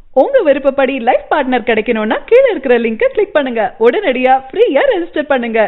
உங்க விருப்பப்படி life partner கிடைக்கணும்னா கீழ இருக்கிற லிங்கை கிளிக் பண்ணுங்க உடனடியா ஃப்ரீயா ரெஜிஸ்டர் பண்ணுங்க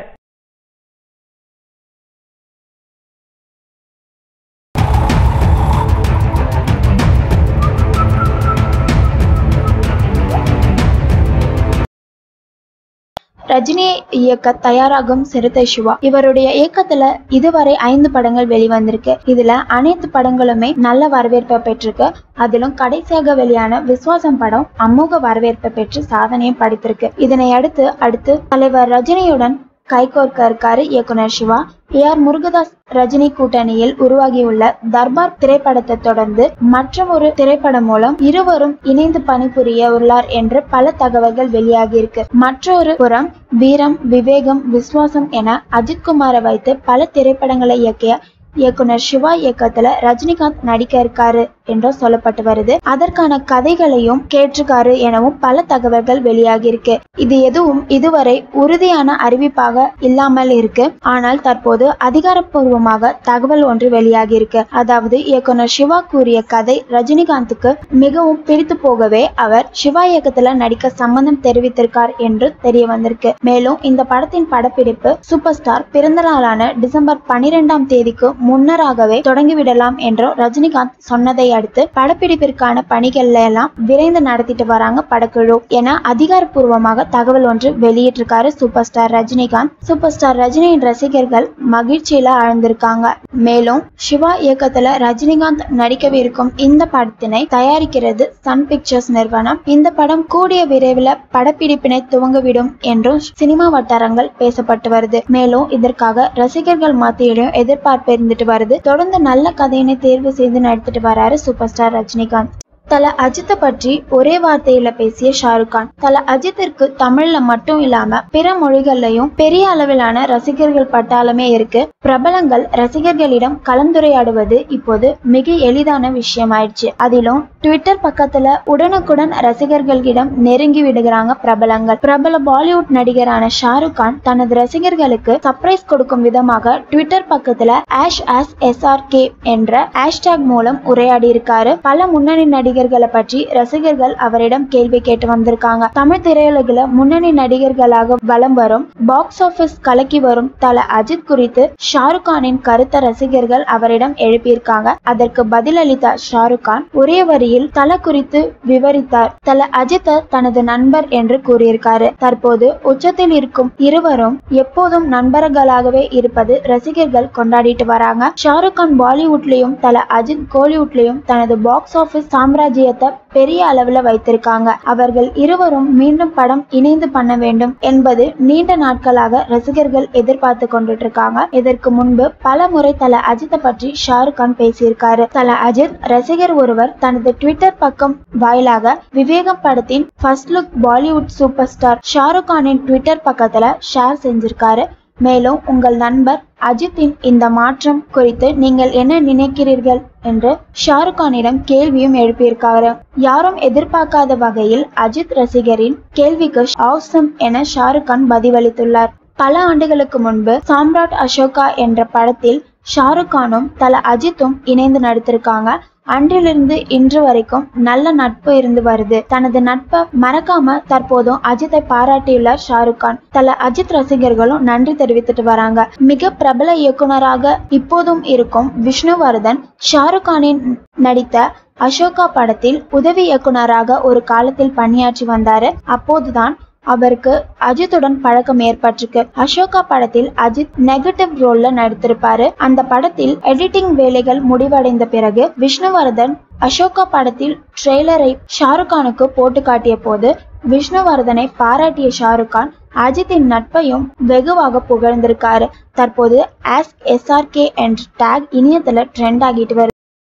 ரஜினி இயக்க தயாராகும் சிறுத்தை சிவா இவருடைய இயக்கத்துல இதுவரை ஐந்து படங்கள் வெளிவந்திருக்கு இதுல அனைத்து படங்களுமே நல்ல வரவேற்பை பெற்றிருக்கு அதிலும் கடைசியாக வெளியான விஸ்வாசம் படம் அமோக வரவேற்பை பெற்று சாதனையும் படைத்திருக்கு இதனை அடுத்து அடுத்து தலைவர் ரஜினியுடன் கைகோர்க்க இருக்காரு இயக்குனர் சிவா ஏ ஆர் முருகதாஸ் ரஜினி கூட்டணியில் உருவாகியுள்ள தர்பார் திரைப்படத்தை தொடர்ந்து மற்றொரு திரைப்படம் மூலம் இருவரும் இணைந்து பணிபுரிய உள்ளார் என்று பல தகவல்கள் வெளியாகியிருக்கு மற்றொரு புறம் வீரம் விவேகம் விஸ்வாசம் என அஜித்குமாரை வைத்து பல திரைப்படங்களை இயக்கிய இயக்குனர் சிவா இயக்கத்துல ரஜினிகாந்த் நடிக்க இருக்காரு என்றும் சொல்லப்பட்டு வருது அதற்கான கதைகளையும் கேட்டிருக்காரு எனவும் பல தகவல்கள் வெளியாகி இருக்கு இது எதுவும் இதுவரை உறுதியான அறிவிப்பாக இல்லாமல் இருக்கு ஆனால் தற்போது அதிகாரப்பூர்வமாக தகவல் ஒன்று வெளியாகி இருக்கு அதாவது இயக்குனர் சிவா கூறிய கதை ரஜினிகாந்துக்கு மிகவும் பிடித்து போகவே அவர் சிவா இயக்கத்துல நடிக்க சம்மதம் தெரிவித்திருக்கார் என்று தெரிய வந்திருக்கு மேலும் இந்த படத்தின் படப்பிடிப்பு சூப்பர் ஸ்டார் பிறந்த நாளான டிசம்பர் பனிரெண்டாம் தேதிக்கு முன்னராகவே தொடங்கிவிடலாம் என்றும் ரஜினிகாந்த் சொன்னதை அடுத்து படப்பிடிப்பிற்கான பணிகள்ல எல்லாம் விரைந்து நடத்திட்டு வராங்க படக்குழு என அதிகாரப்பூர்வமாக தகவல் ஒன்று வெளியிட்டிருக்காரு super star Rajinikanth super star ரஜினியின் ரசிகர்கள் மகிழ்ச்சியில ஆழ்ந்திருக்காங்க மேலும் சிவா இயக்கத்துல ரஜினிகாந்த் நடிக்கவிருக்கும் இந்த படத்தினை தயாரிக்கிறது சன் பிக்சர்ஸ் நிறுவனம் இந்த படம் கூடிய விரைவில் படப்பிடிப்பினை துவங்கிவிடும் என்றும் சினிமா வட்டாரங்கள் பேசப்பட்டு வருது மேலும் இதற்காக ரசிகர்கள் மத்தியிலும் எதிர்பார்ப்பு இருந்துட்டு வருது தொடர்ந்து நல்ல கதையினை தேர்வு செய்து நடித்துட்டு வராரு சூப்பர் ஸ்டார் ரஜினிகாந்த் தல அஜித்தை பற்றி ஒரே வார்த்தையில பேசிய ஷாருக் கான் தல அஜித்திற்கு தமிழ்ல மட்டும் இல்லாம பிற மொழிகள்லயும் பெரிய அளவிலான ரசிகர்கள் பட்டாளமே இருக்கு பிரபலங்கள் ரசிகர்களிடம் கலந்துரையாடுவது இப்போது மிக எளிதான விஷயமாயிடுச்சு அதிலும் ட்விட்டர் பக்கத்துல உடனுக்குடன் ரசிகர்களிடம் நெருங்கி விடுகிறாங்க பிரபலங்கள் பிரபல பாலிவுட் நடிகரான ஷாருக் கான் தனது ரசிகர்களுக்கு சர்ப்ரைஸ் கொடுக்கும் விதமாக ட்விட்டர் பக்கத்துல ஆஷ் ஆஸ் எஸ்ஆர்கே என்ற ஹேஷ்டேக் மூலம் உரையாடி இருக்காரு பல முன்னணி நடிகர்களை பற்றி ரசிகர்கள் அவரிடம் கேள்வி கேட்டு வந்திருக்காங்க தமிழ் திரையுலகில முன்னணி நடிகர்களாக வலம் வரும் பாக்ஸ் ஆபீஸ் கலக்கி வரும் தல அஜித் குறித்து ஷாருக் கானின் கருத்தை ரசிகர்கள் அவரிடம் எழுப்பியிருக்காங்க அதற்கு பதிலளித்த ஷாருக் கான் ஒரே வரியில் தல குறித்து விவரித்தார் தல அஜித்தை தனது நண்பர் என்று கூறியிருக்காரு தற்போது உச்சத்தில் இருக்கும் இருவரும் எப்போதும் நண்பர்களாகவே இருப்பது ரசிகர்கள் கொண்டாடிட்டு வராங்க ஷாருக் கான் பாலிவுட்லயும் தல அஜித் கோலிவுட்லயும் தனது பாக்ஸ் ஆபீஸ் சாம்ராஜ்யத்தை பெரிய அளவுல வைத்திருக்காங்க அவர்கள் இருவரும் மீண்டும் படம் இணைந்து பண்ண வேண்டும் என்பது நீண்ட நாட்களாக ரசிகர்கள் எதிர்பார்த்து கொண்டுட்டு இருக்காங்க இதற்கு முன்பு பல முறை தல அஜித்தை பற்றி ஷாருக் கான் பேசியிருக்காரு தல அஜித் ரசிகர் ஒருவர் தனது ட்விட்டர் பக்கம் வாயிலாக விவேகம் படத்தின் first look Bollywood super star Shahrukh கானின் ட்விட்டர் பக்கத்துல ஷேர் செஞ்சிருக்காரு மேலும் உங்கள் நண்பர் அஜித்தின் இந்த மாற்றம் குறித்து நீங்கள் என்ன நினைக்கிறீர்கள் என்று ஷாருக் கானிடம் கேள்வியும் எழுப்பியிருக்காரு யாரும் எதிர்பார்க்காத வகையில் அஜித் ரசிகரின் கேள்விக்கு ஆசம் என ஷாருக் கான் பதிலளித்துள்ளார் பல ஆண்டுகளுக்கு முன்பு சாம்ராட் அசோகா என்ற படத்தில் ஷாருக் கானும் தல அஜித்தும் இணைந்து நடித்திருக்காங்க அன்றிலிருந்து இன்று வரைக்கும் நல்ல நட்பு இருந்து வருது தனது நட்பை மறக்காம தற்போதும் அஜித்தை பாராட்டியுள்ளார் ஷாருக் கான் தல அஜித் ரசிகர்களும் நன்றி தெரிவித்துட்டு வராங்க மிக பிரபல இயக்குனராக இப்போதும் இருக்கும் விஷ்ணுவர்தன் ஷாருக் கானின் நடித்த அசோகா படத்தில் உதவி இயக்குனராக ஒரு காலத்தில் பணியாற்றி வந்தாரு அப்போதுதான் அவருக்கு அஜித்துடன் பழக்கம் ஏற்பட்டிருக்கு அசோகா படத்தில் அஜித் நெகட்டிவ் ரோல்ல நடித்திருப்பாரு அந்த படத்தில் எடிட்டிங் வேலைகள் முடிவடைந்த பிறகு விஷ்ணுவர்தன் அசோகா படத்தில் ட்ரெய்லரை ஷாருக் கானுக்கு போட்டு காட்டிய போது விஷ்ணுவர்தனை பாராட்டிய ஷாருக் கான் அஜித்தின் நட்பையும் வெகுவாக புகழ்ந்திருக்காரு தற்போது ஆஸ்க் எஸ்ஆர்கே என்ற டேக் இணையத்துல ட்ரெண்ட் ஆகிட்டு வருது